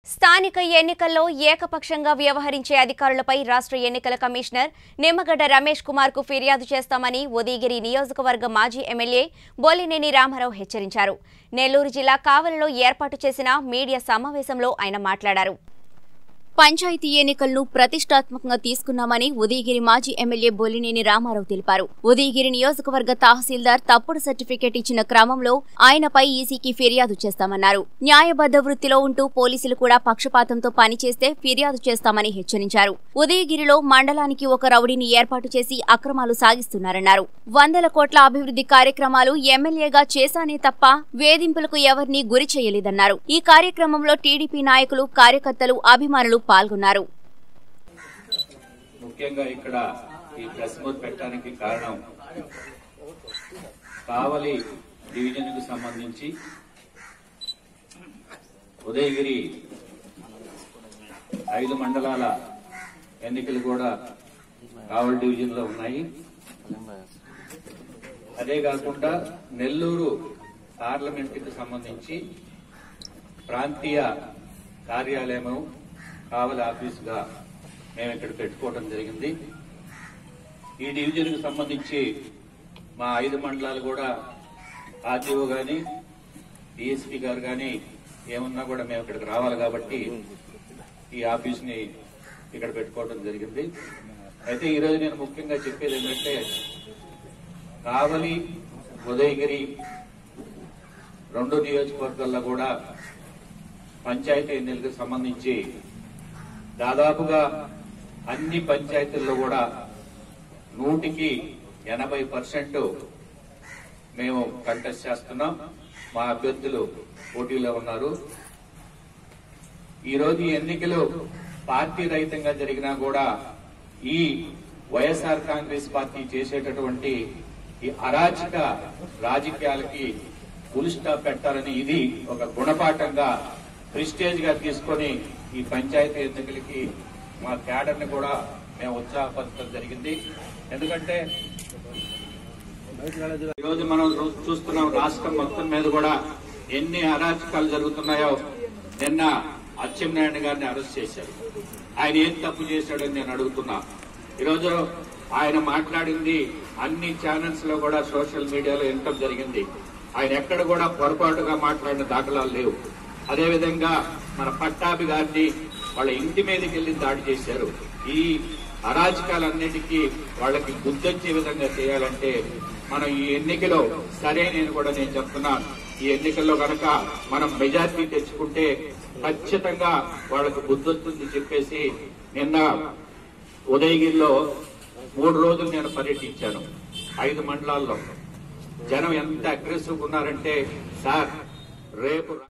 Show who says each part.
Speaker 1: స్థానిక ఎన్నికల్లో ఏకపక్షంగా వ్యవహరించే అధికారులపై రాష్ట్ర ఎన్నికల కమిషనర్ నిమ్మగడ్డ రమేష్ కుమార్ కు ఫిర్యాదు చేస్తామని ఉదయగిరి నియోజకవర్గ మాజీ ఎమ్మెల్యే బొల్లినేని రామారావు హెచ్చరించారు నెల్లూరు జిల్లా కావలిలో ఏర్పాటు చేసిన మీడియా సమావేశంలో ఆయన మాట్లాడారు పంచాయతీ ఎన్నికలను ప్రతిష్టాత్మకంగా తీసుకున్నామని ఉదయగిరి మాజీ ఎమ్మెల్యే బొల్లినేని రామారావు తెలిపారు ఉదయగిరి నియోజకవర్గ తహసీల్దార్ తప్పుడు సర్టిఫికెట్ ఇచ్చిన క్రమంలో ఆయనపై ఈసీకి ఫిర్యాదు చేస్తామన్నారు న్యాయబద్ధ వృత్తిలో ఉంటూ పోలీసులు కూడా పక్షపాతంతో పనిచేస్తే ఫిర్యాదు చేస్తామని హెచ్చరించారు ఉదయగిరిలో మండలానికి ఒక రౌడీని ఏర్పాటు చేసి అక్రమాలు సాగిస్తున్నారన్నారు వందల కోట్ల అభివృద్ధి కార్యక్రమాలు ఎమ్మెల్యేగా చేశానే తప్ప వేధింపులకు ఎవరిని గురి చేయలేదన్నారు ఈ కార్యక్రమంలో టీడీపీ నాయకులు కార్యకర్తలు అభిమానులు పాల్గొన్నారు
Speaker 2: ముఖ్యంగా ఇక్కడ ఈ ప్రెస్ మీట్ పెట్టడానికి కారణం కావలి డివిజన్ కు సంబంధించి ఉదయగిరి ఐదు మండలాల ఎన్నికలు కూడా కావలి డివిజన్ లో ఉన్నాయి అదే కాకుండా నెల్లూరు పార్లమెంట్ కు సంబంధించి ప్రాంతీయ కార్యాలయము కావలి ఆఫీసుగా మేము ఇక్కడ పెట్టుకోవడం జరిగింది ఈ డివిజన్ కు సంబంధించి మా ఐదు మండలాలు కూడా ఆర్టీఓ గాని డిఎస్పీ గారు గాని ఏమన్నా కూడా మేము ఇక్కడికి రావాలి కాబట్టి ఈ ఆఫీస్ ని ఇక్కడ పెట్టుకోవడం జరిగింది అయితే ఈ రోజు నేను ముఖ్యంగా చెప్పేది ఏంటంటే కావలి ఉదయగిరి రెండు నియోజకవర్గాల్లో కూడా పంచాయతీ ఎన్నికలకు సంబంధించి దాదాపుగా అన్ని పంచాయతీల్లో కూడా నూటికి ఎనభై పర్సెంట్ మేము కంటెస్ట్ చేస్తున్నాం మా అభ్యర్థులు పోటీలో ఉన్నారు ఈ రోజు ఈ ఎన్నికలు పార్టీ రహితంగా జరిగినా కూడా ఈ వైఎస్ఆర్ కాంగ్రెస్ పార్టీ చేసేటటువంటి ఈ అరాచక రాజకీయాలకి ఫుల్ స్టాప్ పెట్టాలని ఇది ఒక గుణపాఠంగా ప్రిస్టేజ్ గా తీసుకొని ఈ పంచాయతీ ఎన్నికలకి మా క్యాడర్ ని కూడా మేము ఉత్సాహపరచడం జరిగింది ఎందుకంటే ఈ రోజు మనం రూ- చూస్తున్నాం రాష్ట్రం మొత్తం మీద కూడా ఎన్ని అరాచకాలు జరుగుతున్నాయో నిన్న అచ్చెన్నాయుడు గారిని అరెస్ట్ చేశారు ఆయన ఏం తప్పు చేశాడని నేను అడుగుతున్నా ఈరోజు ఆయన మాట్లాడింది అన్ని ఛానల్స్ లో కూడా సోషల్ మీడియాలో వినటం జరిగింది ఆయన ఎక్కడ కూడా పొరపాటుగా మాట్లాడిన దాఖలాలు లేవు అదేవిధంగా మన పట్టాభి గారిని వాళ్ళ ఇంటి మీదకి వెళ్లి దాడి చేశారు ఈ అరాచకాలన్నిటికీ వాళ్ళకి గుర్తొచ్చే విధంగా చేయాలంటే మనం ఈ ఎన్నికలో సరే నేను కూడా నేను చెప్తున్నాను ఈ ఎన్నికల్లో కనుక మనం మెజార్టీ తెచ్చుకుంటే ఖచ్చితంగా వాళ్ళకి బుద్ధొస్తుంది చెప్పేసి నిన్న ఉదయగిరిలో మూడు రోజులు నేను పర్యటించాను ఐదు మండలాల్లో జనం ఎంత అగ్రెసివ్ ఉన్నారంటే సార్ రేపు